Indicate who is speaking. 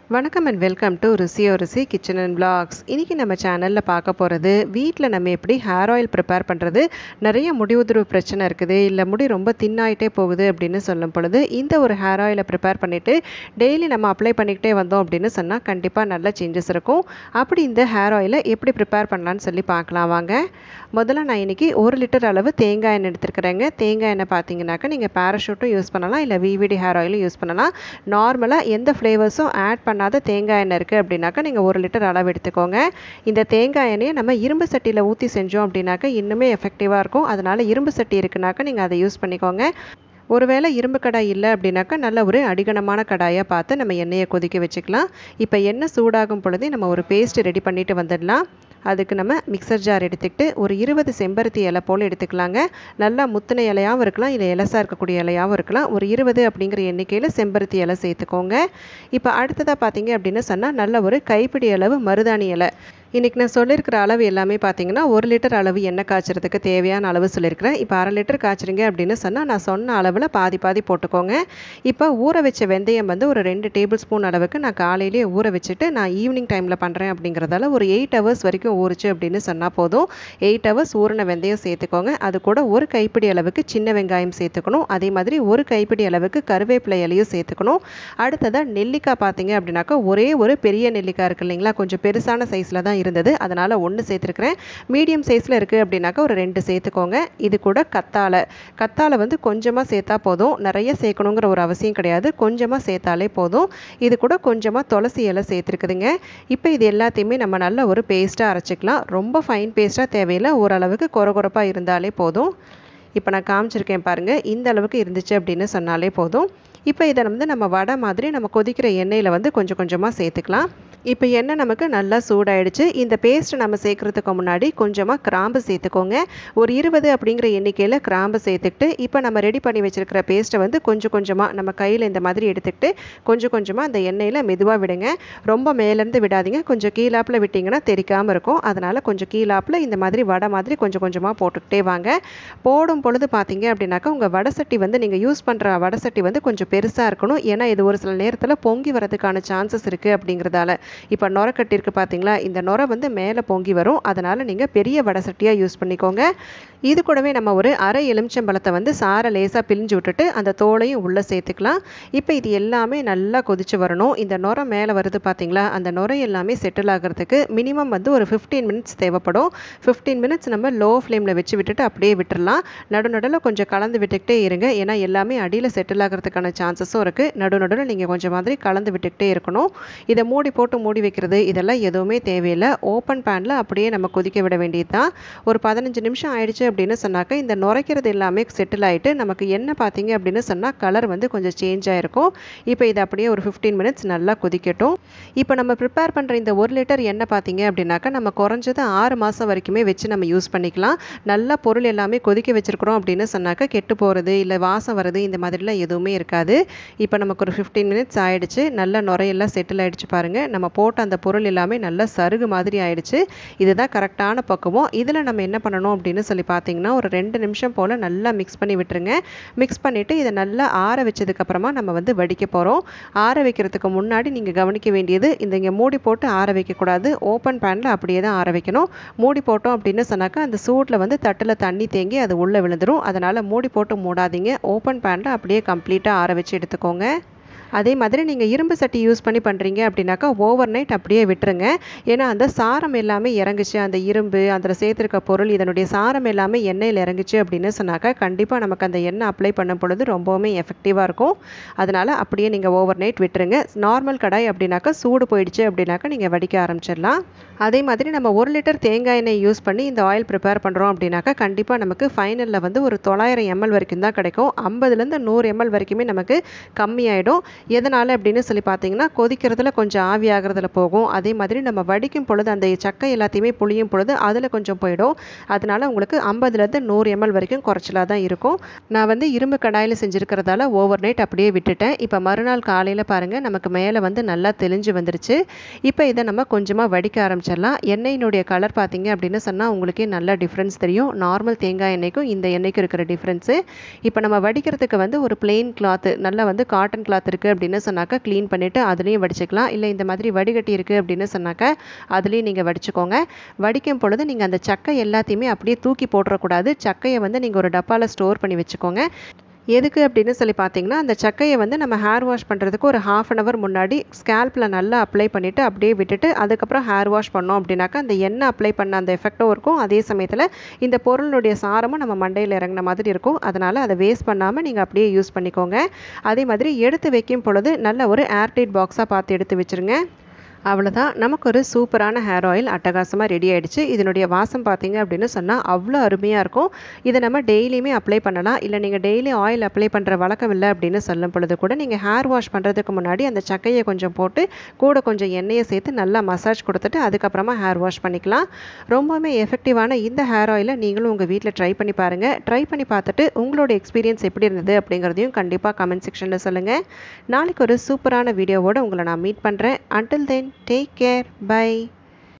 Speaker 1: வணக்கம் and welcome to ருசியோ ருசி kitchen and blocks இன்றைக்கி நம்ம சேனலில் பார்க்க போகிறது வீட்டில் நம்ம எப்படி ஹேர் ஆயில் ப்ரிப்பேர் பண்ணுறது நிறைய முடி உதிர்வு பிரச்சனை இருக்குது இல்லை முடி ரொம்ப தின்னாயிட்டே போகுது அப்படின்னு சொல்லும் பொழுது இந்த ஒரு ஹேர் ஆயிலை ப்ரிப்பேர் பண்ணிவிட்டு டெய்லி நம்ம அப்ளை பண்ணிக்கிட்டே வந்தோம் அப்படின்னு சொன்னால் கண்டிப்பாக நல்ல சேஞ்சஸ் இருக்கும் அப்படி இந்த ஹேர் ஆயிலை எப்படி ப்ரிப்பேர் பண்ணலான்னு சொல்லி பார்க்கலாம் வாங்க முதல்ல நான் இன்றைக்கி ஒரு லிட்டர் அளவு தேங்காய் எண்ணெய் எடுத்துருக்குறேங்க தேங்காய் எண்ணெய் பார்த்தீங்கன்னாக்கா நீங்கள் பேராஷூட்டும் யூஸ் பண்ணலாம் இல்லை விவிடி ஹேர் ஆயிலும் யூஸ் பண்ணலாம் நார்மலாக எந்த ஃப்ளேவர்ஸும் ஆட் பண்ணாத தேங்காய் எண்ணெய் இருக்குது அப்படின்னாக்கா நீங்கள் ஒரு லிட்டர் அளவு எடுத்துக்கோங்க இந்த தேங்காய் எண்ணெயை நம்ம இரும்பு சட்டியில் ஊற்றி செஞ்சோம் அப்படின்னாக்கா இன்னுமே எஃபெக்டிவாக இருக்கும் அதனால் இரும்பு சட்டி இருக்குனாக்கா நீங்கள் அதை யூஸ் பண்ணிக்கோங்க ஒருவேளை இரும்பு கடாய் இல்லை அப்படின்னாக்கா நல்ல ஒரு அடிகனமான கடாயாக பார்த்து நம்ம எண்ணெயை கொதிக்க வச்சுக்கலாம் இப்போ எண்ணெய் சூடாகும் பொழுதே நம்ம ஒரு பேஸ்ட் ரெடி பண்ணிட்டு வந்துடலாம் அதுக்கு நம்ம மிக்சர் ஜார் எடுத்துக்கிட்டு ஒரு இருபது செம்பருத்தி இலை போல் எடுத்துக்கலாங்க நல்லா முத்தின இலையாகவும் இருக்கலாம் இல்லை இலசாக இருக்கக்கூடிய இலையாகவும் இருக்கலாம் ஒரு இருபது அப்படிங்கிற எண்ணிக்கையில் செம்பருத்தி இலை சேர்த்துக்கோங்க இப்போ அடுத்ததாக பார்த்தீங்க அப்படின்னு சொன்னால் நல்ல ஒரு கைப்பிடி அளவு மருதாணி இலை இன்றைக்கி நான் சொல்லியிருக்கிற அளவு எல்லாமே பார்த்தீங்கன்னா ஒரு லிட்டர் அளவு எண்ணெய் காய்ச்சறதுக்கு தேவையான அளவு சொல்லியிருக்கிறேன் இப்போ அரை லிட்டர் காய்ச்சிருங்க அப்படின்னு சொன்னால் நான் சொன்ன அளவில் பாதி பாதி போட்டுக்கோங்க இப்போ ஊற வச்ச வெந்தயம் வந்து ஒரு ரெண்டு டேபிள் ஸ்பூன் அளவுக்கு நான் காலையிலேயே ஊற வச்சுட்டு நான் ஈவினிங் டைமில் பண்ணுறேன் அப்படிங்கிறதால ஒரு எயிட் ஹவர்ஸ் வரைக்கும் ஊறிச்சு அப்படின்னு சொன்னால் போதும் எயிட் ஹவர்ஸ் ஊறின வெந்தயம் சேர்த்துக்கோங்க அது கூட ஒரு கைப்பிடி அளவுக்கு சின்ன வெங்காயம் சேர்த்துக்கணும் அதே மாதிரி ஒரு கைப்பிடி அளவுக்கு கருவேப்பிலை இலையும் சேர்த்துக்கணும் அடுத்ததாக நெல்லிக்காய் பார்த்தீங்க அப்படின்னாக்கா ஒரே ஒரு பெரிய நெல்லிக்காய் இருக்கு இல்லைங்களா கொஞ்சம் பெருசான சைஸில் தான் இருந்தது அதனால் ஒன்று சேர்த்துருக்குறேன் மீடியம் சைஸில் இருக்குது அப்படின்னாக்கா ஒரு ரெண்டு சேர்த்துக்கோங்க இது கூட கத்தாழை கத்தாழை வந்து கொஞ்சமாக சேர்த்தா போதும் நிறைய சேர்க்கணுங்கிற ஒரு அவசியம் கிடையாது கொஞ்சமாக சேர்த்தாலே போதும் இது கூட கொஞ்சமாக துளசி இலை சேர்த்துருக்குதுங்க இப்போ இது எல்லாத்தையுமே நம்ம நல்ல ஒரு பேஸ்ட்டாக அரைச்சிக்கலாம் ரொம்ப ஃபைன் பேஸ்ட்டாக தேவையில்லை ஓரளவுக்கு கொர கொரப்பாக இருந்தாலே போதும் இப்போ நான் காமிச்சிருக்கேன் பாருங்கள் இந்த அளவுக்கு இருந்துச்சு அப்படின்னு சொன்னாலே போதும் இப்போ இதை வந்து நம்ம வடை மாதிரி நம்ம கொதிக்கிற எண்ணெயில் வந்து கொஞ்சம் கொஞ்சமாக சேர்த்துக்கலாம் இப்போ எண்ணெய் நமக்கு நல்லா சூடாயிடுச்சு இந்த பேஸ்ட் நம்ம சேர்க்குறதுக்கு முன்னாடி கொஞ்சமாக கிராம்பு சேர்த்துக்கோங்க ஒரு இருபது அப்படிங்கிற எண்ணிக்கையில் கிராம்பு சேர்த்துக்கிட்டு இப்போ நம்ம ரெடி பண்ணி வச்சுருக்கிற பேஸ்ட்டை வந்து கொஞ்சம் கொஞ்சமாக நம்ம கையில் இந்த மாதிரி எடுத்துக்கிட்டு கொஞ்சம் கொஞ்சமாக அந்த எண்ணெயில் மெதுவாக விடுங்க ரொம்ப மேலேருந்து விடாதீங்க கொஞ்சம் கீழாப்பில் விட்டிங்கன்னா தெரிக்காமல் இருக்கும் அதனால் கொஞ்சம் கீழாப்பில் இந்த மாதிரி வடை மாதிரி கொஞ்சம் கொஞ்சமாக போட்டுக்கிட்டே வாங்க போடும் பொழுது பார்த்தீங்க அப்படின்னாக்கா உங்கள் வடை சட்டி வந்து நீங்கள் யூஸ் பண்ணுற வடை சட்டி வந்து கொஞ்சம் பெருசாக இருக்கணும் ஏன்னா இது ஒரு சில நேரத்தில் பொங்கி வரதுக்கான சான்சஸ் இருக்குது அப்படிங்கிறதால இப்போ நுர கட்டியிருக்கு பார்த்தீங்களா இந்த நுரை வந்து மேலே பொங்கி வரும் அதனால் நீங்கள் பெரிய வடை சட்டியாக யூஸ் பண்ணிக்கோங்க இது கூடவே நம்ம ஒரு அரை எலுமிச்சம்பழத்தை வந்து சாரை லேசாக பிழிஞ்சு விட்டுட்டு அந்த தோலையும் உள்ளே சேர்த்துக்கலாம் இப்போ இது எல்லாமே நல்லா கொதிச்சு வரணும் இந்த நுரை மேலே வருது பார்த்தீங்களா அந்த நுரை எல்லாமே செட்டில் ஆகிறதுக்கு மினிமம் வந்து ஒரு ஃபிஃப்டீன் மினிட்ஸ் தேவைப்படும் ஃபிஃப்டீன் மினிட்ஸ் நம்ம லோ ஃப்ளேமில் வச்சு விட்டுட்டு அப்படியே விட்டுறலாம் நடுநடுவில் கொஞ்சம் கலந்து விட்டுக்கிட்டே இருங்க ஏன்னா எல்லாமே அடியில் செட்டில் ஆகிறதுக்கான சான்சஸும் இருக்குது நடுநடுவில் நீங்கள் கொஞ்சம் மாதிரி கலந்து விட்டுக்கிட்டே இருக்கணும் இதை மூடி போட்டு மூடி வைக்கிறது இதெல்லாம் எதுவுமே தேவையில்லை ஓப்பன் பேனில் அப்படியே நம்ம கொதிக்க விட வேண்டியது தான் ஒரு பதினஞ்சு நிமிஷம் ஆயிடுச்சு அப்படின்னு சொன்னாக்கா இந்த நுரைக்கிறது எல்லாமே செட்டில் ஆகிட்டு நமக்கு என்ன பார்த்தீங்க அப்படின்னு சொன்னால் கலர் வந்து கொஞ்சம் சேஞ்ச் ஆகிருக்கும் இப்போ இது அப்படியே ஒரு ஃபிஃப்டீன் மினிட்ஸ் நல்லா கொதிக்கட்டும் இப்போ நம்ம ப்ரிப்பேர் பண்ணுற இந்த ஒரு லிட்டர் எண்ணெய் பார்த்தீங்க அப்படின்னாக்கா நம்ம குறைஞ்சது ஆறு மாதம் வரைக்குமே வச்சு நம்ம யூஸ் பண்ணிக்கலாம் நல்லா பொருள் எல்லாமே கொதிக்க வச்சுருக்குறோம் அப்படின்னு சொன்னாக்கா கெட்டு போகிறது இல்லை வாசம் வருது இந்த மாதிரிலாம் எதுவுமே இருக்காது இப்போ நமக்கு ஒரு ஃபிஃப்டீன் மினிட்ஸ் ஆயிடுச்சு நல்லா நுரையெல்லாம் செட்டில் ஆகிடுச்சு பாருங்கள் நம்ம போட்ட அந்த பொருள் எல்லாமே நல்லா சருகு மாதிரி ஆயிடுச்சு இதுதான் கரெக்டான பக்குவம் இதில் நம்ம என்ன பண்ணணும் அப்படின்னு சொல்லி பார்த்தீங்கன்னா ஒரு ரெண்டு நிமிஷம் போல் நல்லா மிக்ஸ் பண்ணி விட்டுருங்க மிக்ஸ் பண்ணிவிட்டு இதை நல்லா ஆற வச்சதுக்கப்புறமா நம்ம வந்து வடிக்க போகிறோம் ஆற வைக்கிறதுக்கு முன்னாடி நீங்கள் கவனிக்க வேண்டியது இந்த இங்கே மூடி போட்டு ஆற வைக்கக்கூடாது ஓப்பன் பேனில் அப்படியே தான் ஆற வைக்கணும் மூடி போட்டோம் அப்படின்னு சொன்னாக்கா அந்த சூட்டில் வந்து தட்டில் தண்ணி தேங்கி அது உள்ளே விழுந்துடும் அதனால் மூடி போட்டு மூடாதீங்க ஓப்பன் பேனில் அப்படியே கம்ப்ளீட்டாக ஆற வச்சு எடுத்துக்கோங்க அதே மாதிரி நீங்கள் இரும்பு சட்டி யூஸ் பண்ணி பண்ணுறீங்க அப்படின்னாக்கா ஓவர் நைட் அப்படியே விட்டுருங்க ஏன்னா அந்த சாரம் எல்லாமே இறங்குச்சு அந்த இரும்பு அதில் சேர்த்துருக்க பொருள் இதனுடைய சாரம் எல்லாமே எண்ணெயில் இறங்குச்சு அப்படின்னு சொன்னாக்கா கண்டிப்பாக நமக்கு அந்த எண்ணெய் அப்ளை பண்ணும் பொழுது ரொம்பவுமே எஃபெக்டிவாக இருக்கும் அதனால் அப்படியே நீங்கள் ஓவர் நைட் விட்டுருங்க நார்மல் கடாய் அப்படின்னாக்கா சூடு போயிடுச்சு அப்படின்னாக்கா நீங்கள் வடிக்க ஆரம்பிச்சிடலாம் அதே மாதிரி நம்ம ஒரு லிட்டர் தேங்காய் எண்ணெய் யூஸ் பண்ணி இந்த ஆயில் ப்ரிப்பேர் பண்ணுறோம் அப்படின்னாக்கா கண்டிப்பாக நமக்கு ஃபைனலில் வந்து ஒரு தொள்ளாயிரம் எம்எல் வரைக்கும் தான் கிடைக்கும் ஐம்பதுலேருந்து நூறு எம்எல் வரைக்குமே நமக்கு கம்மியாயிடும் எதனால் அப்படின்னு சொல்லி பார்த்தீங்கன்னா கொதிக்கிறதுல கொஞ்சம் ஆவி ஆகிறதுல போகும் அதே மாதிரி நம்ம வடிக்கும் பொழுது அந்த சக்கை எல்லாத்தையுமே புளியும் பொழுது அதில் கொஞ்சம் போயிடும் அதனால் உங்களுக்கு ஐம்பதுலேருந்து நூறு எம்எல் வரைக்கும் குறைச்சலாக தான் இருக்கும் நான் வந்து இரும்பு கடாயில் செஞ்சுருக்கிறதால ஓவர் நைட் அப்படியே விட்டுட்டேன் இப்போ மறுநாள் காலையில் பாருங்கள் நமக்கு மேலே வந்து நல்லா தெளிஞ்சு வந்துருச்சு இப்போ இதை நம்ம கொஞ்சமாக வடிக்க ஆரம்பிச்சிடலாம் எண்ணெயினுடைய கலர் பார்த்தீங்க அப்படின்னு சொன்னால் உங்களுக்கே நல்ல டிஃப்ரென்ஸ் தெரியும் நார்மல் தேங்காய் எண்ணெய்க்கும் இந்த எண்ணெய்க்கும் இருக்கிற டிஃப்ரென்ஸு இப்போ நம்ம வடிக்கிறதுக்கு வந்து ஒரு பிளெயின் கிளாத்து நல்லா வந்து காட்டன் கிளாத் இருக்குது இருக்குது அப்படின்னு சொன்னாக்கா க்ளீன் பண்ணிவிட்டு அதுலேயும் வடிச்சுக்கலாம் இல்லை இந்த மாதிரி வடிகட்டி இருக்குது அப்படின்னு சொன்னாக்கா அதுலேயும் நீங்கள் வடிச்சுக்கோங்க வடிக்கும் பொழுது நீங்கள் அந்த சக்கை எல்லாத்தையுமே அப்படியே தூக்கி போட்டுறக்கூடாது சக்கையை வந்து நீங்கள் ஒரு டப்பாவில் ஸ்டோர் பண்ணி வச்சுக்கோங்க எதுக்கு அப்படின்னு சொல்லி பார்த்தீங்கன்னா அந்த சக்கையை வந்து நம்ம ஹேர் வாஷ் பண்ணுறதுக்கு ஒரு ஹாஃப் அன் ஹவர் முன்னாடி ஸ்கேல்பில் நல்லா அப்ளை பண்ணிவிட்டு அப்படியே விட்டுட்டு அதுக்கப்புறம் ஹேர் வாஷ் பண்ணோம் அப்படின்னாக்கா அந்த எண்ணெய் அப்ளை பண்ண அந்த எஃபெக்டும் இருக்கும் அதே சமயத்தில் இந்த பொருளுடைய சாரமும் நம்ம மண்டையில் இறங்கின மாதிரி இருக்கும் அதனால் அதை வேஸ்ட் பண்ணாமல் நீங்கள் அப்படியே யூஸ் பண்ணிக்கோங்க அதே மாதிரி எடுத்து வைக்கும் பொழுது நல்ல ஒரு ஏர்டைட் பாக்ஸாக பார்த்து எடுத்து வச்சுருங்க அவ்வளோதான் நமக்கு ஒரு சூப்பரான ஹேர் ஆயில் அட்டகாசமாக ரெடி ஆகிடுச்சு இதனுடைய வாசம் பார்த்தீங்க அப்படின்னு சொன்னால் அவ்வளோ அருமையாக இருக்கும் இதை நம்ம டெய்லியுமே அப்ளை பண்ணலாம் இல்லை நீங்கள் டெய்லி ஆயில் அப்ளை பண்ணுற வழக்கம் இல்லை அப்படின்னு சொல்லும் பொழுது கூட நீங்கள் ஹேர் வாஷ் பண்ணுறதுக்கு முன்னாடி அந்த சக்கையை கொஞ்சம் போட்டு கூட கொஞ்சம் எண்ணெயை சேர்த்து நல்லா மசாஜ் கொடுத்துட்டு அதுக்கப்புறமா ஹேர் வாஷ் பண்ணிக்கலாம் ரொம்பவுமே எஃபெக்டிவான இந்த ஹேர் ஆயிலை நீங்களும் உங்கள் வீட்டில் ட்ரை பண்ணி பாருங்கள் ட்ரை பண்ணி பார்த்துட்டு உங்களோட எக்ஸ்பீரியன்ஸ் எப்படி இருந்தது அப்படிங்கிறதையும் கண்டிப்பாக கமெண்ட் செக்ஷனில் சொல்லுங்கள் நாளைக்கு ஒரு சூப்பரான வீடியோவோடு உங்களை நான் மீட் பண்ணுறேன் until then Take care. Bye.